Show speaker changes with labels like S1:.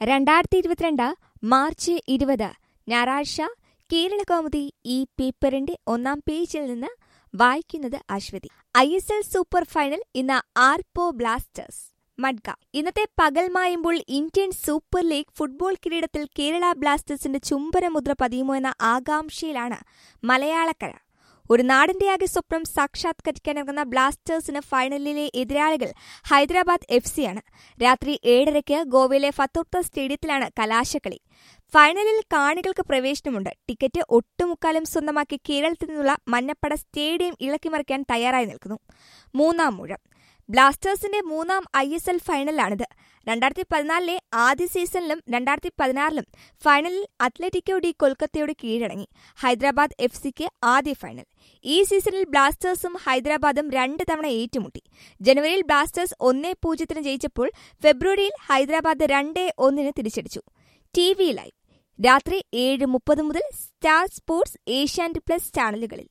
S1: രണ്ടായിരത്തി ഇരുപത്തിരണ്ട് മാർച്ച് ഇരുപത് ഞായറാഴ്ച കേരളകൗമുദി ഈ പേപ്പറിന്റെ ഒന്നാം പേജിൽ നിന്ന് വായിക്കുന്നത് Aswathi I S L super final ഇന്ന് ആർപോ ബ്ലാസ്റ്റേഴ്സ് മഡ്ഗ ഇന്നത്തെ പകൽ മായുമ്പോൾ ഇന്ത്യൻ സൂപ്പർ ലീഗ് ഫുട്ബോൾ കിരീടത്തിൽ കേരള ബ്ലാസ്റ്റേഴ്സിന്റെ ചുംബനമുദ്ര പതിയുമോ എന്ന ആകാംക്ഷയിലാണ് മലയാളക്കര ഒരു നാടിന്റെയാകെ സ്വപ്നം സാക്ഷാത്കരിക്കാനിറങ്ങുന്ന ബ്ലാസ്റ്റേഴ്സിന് ഫൈനലിലെ എതിരാളികൾ ഹൈദരാബാദ് എഫ് സിയാണ് രാത്രി ഏഴരയ്ക്ക് ഗോവയിലെ ഫത്തോർത്ത സ്റ്റേഡിയത്തിലാണ് കലാശക്കളി ഫൈനലിൽ കാണികൾക്ക് പ്രവേശനമുണ്ട് ടിക്കറ്റ് ഒട്ടുമുക്കാലും സ്വന്തമാക്കി കേരളത്തിൽ നിന്നുള്ള മഞ്ഞപ്പട സ്റ്റേഡിയം ഇളക്കിമറിക്കാൻ തയ്യാറായി നിൽക്കുന്നു മൂന്നാം മൂഴം ബ്ലാസ്റ്റേഴ്സിന്റെ മൂന്നാം ഐ എസ് എൽ ഫൈനലാണിത് രണ്ടായിരത്തി പതിനാലിലെ ആദ്യ സീസണിലും രണ്ടായിരത്തി പതിനാറിലും ഫൈനലിൽ അത്ലറ്റിക്കോ ഡി കൊൽക്കത്തയോട് കീഴടങ്ങി ഹൈദരാബാദ് എഫ് സിക്ക് ആദ്യ ഫൈനൽ ഈ സീസണിൽ ബ്ലാസ്റ്റേഴ്സും ഹൈദരാബാദും രണ്ട് തവണ ഏറ്റുമുട്ടി ജനുവരിയിൽ ബ്ലാസ്റ്റേഴ്സ് ഒന്നേ പൂജ്യത്തിന് ജയിച്ചപ്പോൾ ഫെബ്രുവരിയിൽ ഹൈദരാബാദ് രണ്ടേ ഒന്നിന് തിരിച്ചടിച്ചു ടി വി ലൈവ് രാത്രി ഏഴ് മുപ്പത് മുതൽ സ്റ്റാർ സ്പോർട്സ് ഏഷ്യാനെറ്റ് പ്ലസ് ചാനലുകളിൽ